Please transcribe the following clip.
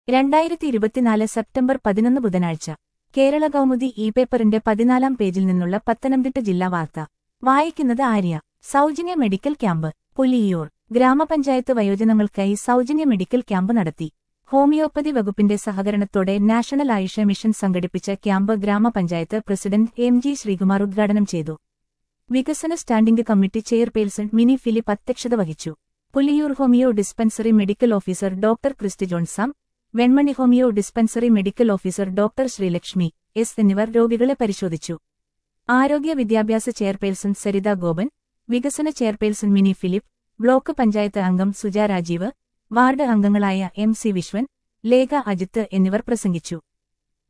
രണ്ടായിരത്തി ഇരുപത്തിനാല് സെപ്റ്റംബർ പതിനൊന്ന് ബുധനാഴ്ച കേരള കൗമുദി ഇ പേപ്പറിന്റെ പതിനാലാം പേജിൽ നിന്നുള്ള പത്തനംതിട്ട ജില്ലാ വാർത്ത വായിക്കുന്നത് ആര്യ സൗജന്യ മെഡിക്കൽ ക്യാമ്പ് പുലിയൂർ ഗ്രാമപഞ്ചായത്ത് വയോജനങ്ങൾക്കായി സൗജന്യ മെഡിക്കൽ ക്യാമ്പ് നടത്തി ഹോമിയോപ്പതി വകുപ്പിന്റെ സഹകരണത്തോടെ നാഷണൽ ആയുഷ മിഷൻ സംഘടിപ്പിച്ച ക്യാമ്പ് ഗ്രാമപഞ്ചായത്ത് പ്രസിഡന്റ് എം ജി ശ്രീകുമാർ ഉദ്ഘാടനം ചെയ്തു വികസന standing committee chairperson Mini Philip അധ്യക്ഷത വഹിച്ചു Puliyoor homoeo dispensary medical officer doctor Christy Johnsam Venmani homoeo dispensary medical officer doctor Sreelakshmi S എന്നിവർ രോഗികളെ പരിശോധിച്ചു ആരോഗ്യ വിദ്യാഭ്യാസ ചെയർപേഴ്സൺ സരിത ഗോപൻ വികസന chairperson Mini Philip block panchayat അംഗം സുജ രാജീവ് വാർഡ് അംഗങ്ങളായ എം സി വിശ്വൻ ലേഖ അജിത്ത് എന്നിവർ പ്രസംഗിച്ചു